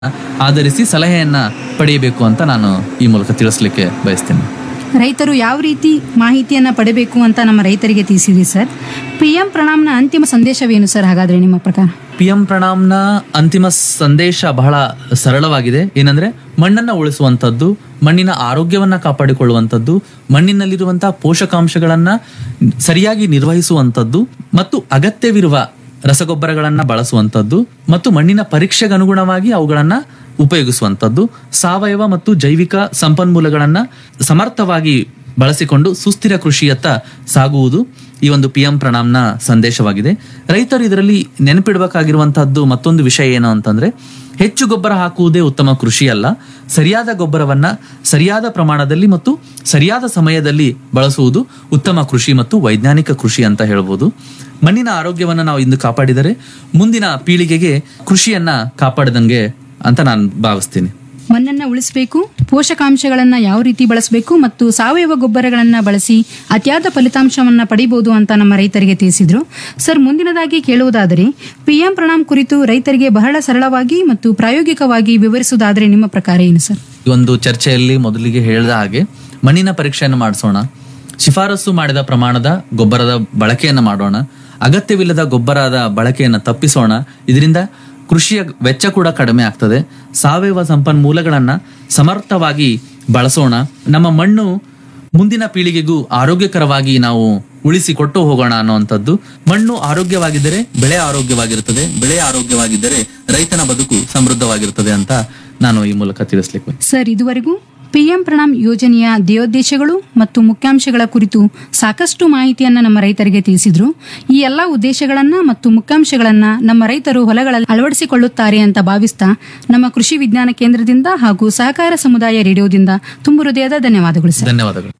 ಆಧರಿಸಿ ಸಲಹೆಯನ್ನ ಪಡೆಯಬೇಕು ಅಂತ ನಾನು ಈ ಮೂಲಕ ತಿಳಿಸ್ಲಿಕ್ಕೆ ಬಯಸ್ತೇನೆ ರೈತರು ಯಾವ ರೀತಿ ಮಾಹಿತಿಯನ್ನು ಪಡೆಯಬೇಕು ಅಂತ ನಮ್ಮ ರೈತರಿಗೆ ತಿಳಿಸಿದ್ರಿ ಸರ್ ಪಿ ಎಂ ಪ್ರಣಾಮ್ನ ಅಂತಿಮ ಸಂದೇಶವೇನು ಸರ್ ಹಾಗಾದರೆ ನಿಮ್ಮ ಪ್ರಕಾರ ಪಿ ಎಂ ಪ್ರಣಾಮ್ನ ಅಂತಿಮ ಸಂದೇಶ ಬಹಳ ಸರಳವಾಗಿದೆ ಏನಂದ್ರೆ ಮಣ್ಣನ್ನ ಉಳಿಸುವಂಥದ್ದು ಮಣ್ಣಿನ ಆರೋಗ್ಯವನ್ನ ಕಾಪಾಡಿಕೊಳ್ಳುವಂಥದ್ದು ಮಣ್ಣಿನಲ್ಲಿರುವಂತಹ ಪೋಷಕಾಂಶಗಳನ್ನ ಸರಿಯಾಗಿ ನಿರ್ವಹಿಸುವಂಥದ್ದು ಮತ್ತು ಅಗತ್ಯವಿರುವ ರಸಗೊಬ್ಬರಗಳನ್ನ ಬಳಸುವಂಥದ್ದು ಮತ್ತು ಮಣ್ಣಿನ ಪರೀಕ್ಷೆಗೆ ಅನುಗುಣವಾಗಿ ಅವುಗಳನ್ನ ಉಪಯೋಗಿಸುವಂಥದ್ದು ಸಾವಯವ ಮತ್ತು ಜೈವಿಕ ಸಂಪನ್ಮೂಲಗಳನ್ನ ಸಮರ್ಥವಾಗಿ ಬಳಸಿಕೊಂಡು ಸುಸ್ಥಿರ ಕೃಷಿಯತ್ತ ಸಾಗುವುದು ಈ ಒಂದು ಪಿ ಎಂ ಪ್ರಣಾಮ್ನ ಸಂದೇಶವಾಗಿದೆ ರೈತರು ಇದರಲ್ಲಿ ನೆನಪಿಡಬೇಕಾಗಿರುವಂತಹದ್ದು ಮತ್ತೊಂದು ವಿಷಯ ಏನು ಅಂತಂದ್ರೆ ಹೆಚ್ಚು ಗೊಬ್ಬರ ಹಾಕುವುದೇ ಉತ್ತಮ ಕೃಷಿ ಅಲ್ಲ ಸರಿಯಾದ ಗೊಬ್ಬರವನ್ನ ಸರಿಯಾದ ಪ್ರಮಾಣದಲ್ಲಿ ಮತ್ತು ಸರಿಯಾದ ಸಮಯದಲ್ಲಿ ಬಳಸುವುದು ಉತ್ತಮ ಕೃಷಿ ಮತ್ತು ವೈಜ್ಞಾನಿಕ ಕೃಷಿ ಅಂತ ಹೇಳ್ಬೋದು ಮಣ್ಣಿನ ಆರೋಗ್ಯವನ್ನ ನಾವು ಇಂದು ಕಾಪಾಡಿದರೆ ಮುಂದಿನ ಪೀಳಿಗೆಗೆ ಕೃಷಿಯನ್ನ ಕಾಪಾಡದಂಗೆ ಅಂತ ನಾನು ಭಾವಿಸ್ತೀನಿ ಮಣ್ಣನ್ನು ಉಳಿಸಬೇಕು ಪೋಷಕಾಂಶಗಳನ್ನು ಯಾವ ರೀತಿ ಬಳಸಬೇಕು ಮತ್ತು ಸಾವಯವ ಗೊಬ್ಬರಗಳನ್ನು ಬಳಸಿ ಅತಿಯಾದ ಫಲಿತಾಂಶವನ್ನು ಪಡಿಬಹುದು ಅಂತ ನಮ್ಮ ರೈತರಿಗೆ ತಿಳಿಸಿದ್ರು ಸರ್ ಮುಂದಿನದಾಗಿ ಕೇಳುವುದಾದರೆ ಪಿ ಎಂ ಪ್ರಣಾಮ್ ಕುರಿತು ರೈತರಿಗೆ ಬಹಳ ಸರಳವಾಗಿ ಮತ್ತು ಪ್ರಾಯೋಗಿಕವಾಗಿ ವಿವರಿಸುವುದಾದರೆ ನಿಮ್ಮ ಪ್ರಕಾರ ಏನು ಸರ್ ಈ ಒಂದು ಚರ್ಚೆಯಲ್ಲಿ ಮೊದಲಿಗೆ ಹೇಳಿದ ಹಾಗೆ ಮಣ್ಣಿನ ಪರೀಕ್ಷೆಯನ್ನು ಮಾಡಿಸೋಣ ಶಿಫಾರಸು ಮಾಡಿದ ಪ್ರಮಾಣದ ಗೊಬ್ಬರದ ಬಳಕೆಯನ್ನು ಮಾಡೋಣ ಅಗತ್ಯವಿಲ್ಲದ ಗೊಬ್ಬರದ ಬಳಕೆಯನ್ನು ತಪ್ಪಿಸೋಣ ಇದರಿಂದ ಕೃಷಿಯ ವೆಚ್ಚ ಕೂಡ ಕಡಿಮೆ ಆಗ್ತದೆ ಸಾವಯವ ಸಂಪನ್ಮೂಲಗಳನ್ನ ಸಮರ್ಥವಾಗಿ ಬಳಸೋಣ ನಮ್ಮ ಮಣ್ಣು ಮುಂದಿನ ಪೀಳಿಗೆಗೂ ಆರೋಗ್ಯಕರವಾಗಿ ನಾವು ಉಳಿಸಿ ಕೊಟ್ಟು ಹೋಗೋಣ ಅನ್ನುವಂಥದ್ದು ಮಣ್ಣು ಆರೋಗ್ಯವಾಗಿದ್ದರೆ ಬೆಳೆ ಆರೋಗ್ಯವಾಗಿರುತ್ತದೆ ಬೆಳೆ ಆರೋಗ್ಯವಾಗಿದ್ದರೆ ರೈತನ ಬದುಕು ಸಮೃದ್ಧವಾಗಿರುತ್ತದೆ ಅಂತ ನಾನು ಈ ಮೂಲಕ ತಿಳಿಸ್ಲಿಕ್ಕೆ ಬಯಸ್ತೇನೆ. ಸರ್ ಇದುವರೆಗೂ ಪಿಎಂ ಪ್ರಣಾಮ್ ಯೋಜನೆಯ ಧ್ಯೇಯೋದ್ದೇಶಗಳು ಮತ್ತು ಮುಖ್ಯಾಂಶಗಳ ಕುರಿತು ಸಾಕಷ್ಟು ಮಾಹಿತಿಯನ್ನು ನಮ್ಮ ರೈತರಿಗೆ ತಿಳಿಸಿದ್ರು ಈ ಎಲ್ಲ ಉದ್ದೇಶಗಳನ್ನ ಮತ್ತು ಮುಖ್ಯಾಂಶಗಳನ್ನ ನಮ್ಮ ರೈತರು ಹೊಲಗಳಲ್ಲಿ ಅಳವಡಿಸಿಕೊಳ್ಳುತ್ತಾರೆ ಅಂತ ಭಾವಿಸ್ತಾ ನಮ್ಮ ಕೃಷಿ ವಿಜ್ಞಾನ ಕೇಂದ್ರದಿಂದ ಹಾಗೂ ಸಹಕಾರ ಸಮುದಾಯ ರೇಡಿಯೋದಿಂದ ತುಂಬು ಹೃದಯದ ಧನ್ಯವಾದಗಳು ಸರ್ ಧನ್ಯವಾದಗಳು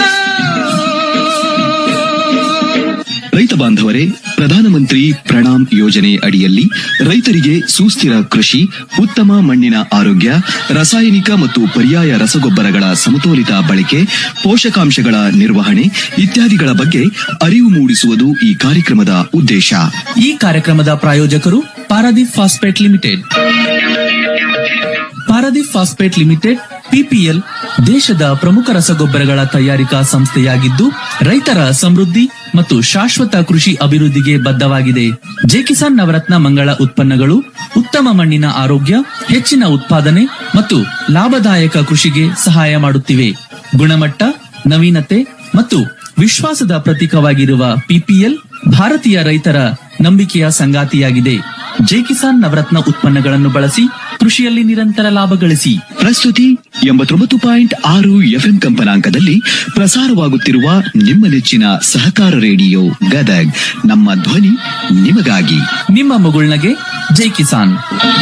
ರೈತ ಬಾಂಧವರೇ ಪ್ರಧಾನಮಂತ್ರಿ ಪ್ರಣಾಮ್ ಯೋಜನೆ ಅಡಿಯಲ್ಲಿ ರೈತರಿಗೆ ಸುಸ್ಥಿರ ಕೃಷಿ ಉತ್ತಮ ಮಣ್ಣಿನ ಆರೋಗ್ಯ ರಾಸಾಯನಿಕ ಮತ್ತು ಪರ್ಯಾಯ ರಸಗೊಬ್ಬರಗಳ ಸಮತೋಲಿತ ಬಳಕೆ ಪೋಷಕಾಂಶಗಳ ನಿರ್ವಹಣೆ ಇತ್ಯಾದಿಗಳ ಬಗ್ಗೆ ಅರಿವು ಮೂಡಿಸುವುದು ಈ ಕಾರ್ಯಕ್ರಮದ ಉದ್ದೇಶ ಈ ಕಾರ್ಯಕ್ರಮದ ಪ್ರಾಯೋಜಕರು Paradeep phosphate limited Paradeep phosphate limited PPL ದೇಶದ ಪ್ರಮುಖ ರಸಗೊಬ್ಬರಗಳ ತಯಾರಿಕಾ ಸಂಸ್ಥೆಯಾಗಿದ್ದು ರೈತರ ಸಮೃದ್ಧಿ ಮತ್ತು ಶಾಶ್ವತ ಕೃಷಿ ಅಭಿವೃದ್ಧಿಗೆ ಬದ್ಧವಾಗಿದೆ ಜೆಕಿಸಾನ್ ನವರತ್ನ ಮಂಗಳ ಉತ್ಪನ್ನಗಳು ಉತ್ತಮ ಮಣ್ಣಿನ ಆರೋಗ್ಯ ಹೆಚ್ಚಿನ ಉತ್ಪಾದನೆ ಮತ್ತು ಲಾಭದಾಯಕ ಕೃಷಿಗೆ ಸಹಾಯ ಮಾಡುತ್ತಿವೆ ಗುಣಮಟ್ಟ ನವೀನತೆ ಮತ್ತು ವಿಶ್ವಾಸದ ಪ್ರತೀಕವಾಗಿರುವ ಪಿಪಿಎಲ್ ಭಾರತೀಯ ರೈತರ ನಂಬಿಕೆಯ ಸಂಗಾತಿಯಾಗಿದೆ ಜೈ ಕಿಸಾನ್ ನವರತ್ನ ಉತ್ಪನ್ನಗಳನ್ನು ಬಳಸಿ ಕೃಷಿಯಲ್ಲಿ ನಿರಂತರ ಲಾಭ ಗಳಿಸಿ ಪ್ರಸ್ತುತಿ ಎಂಬತ್ತೊಂಬತ್ತು ಪಾಯಿಂಟ್ ಆರು ಎಫ್ಎಂ ಕಂಪನಾಂಕದಲ್ಲಿ ಪ್ರಸಾರವಾಗುತ್ತಿರುವ ನಿಮ್ಮ ನೆಚ್ಚಿನ ಸಹಕಾರ ರೇಡಿಯೋ ಗದಗ್ ನಮ್ಮ ಧ್ವನಿ ನಿಮಗಾಗಿ ನಿಮ್ಮ ಮುಗುಳ್ನಗೆ ಜೈ ಕಿಸಾನ್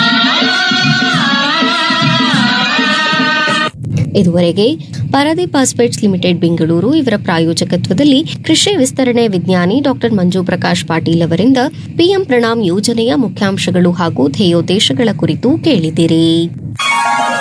ಇದುವರೆಗೆ ಪಾರಾದೀಪ್ ಫಾಸ್ಪೇಟ್ಸ್ ಲಿಮಿಟೆಡ್ ಬೆಂಗಳೂರು ಇವರ ಪ್ರಾಯೋಜಕತ್ವದಲ್ಲಿ ಕೃಷಿ ವಿಸ್ತರಣೆ ವಿಜ್ಞಾನಿ ಡಾಕ್ಟರ್ ಮಂಜು ಪ್ರಕಾಶ್ ಪಾಟೀಲ್ ಅವರಿಂದ ಪಿಎಂ ಪ್ರಣಾಮ್ ಯೋಜನೆಯ ಮುಖ್ಯಾಂಶಗಳು ಹಾಗೂ ಧ್ಯೇಯೋದ್ದೇಶಗಳ ಕುರಿತು ಕೇಳಿದಿರಿ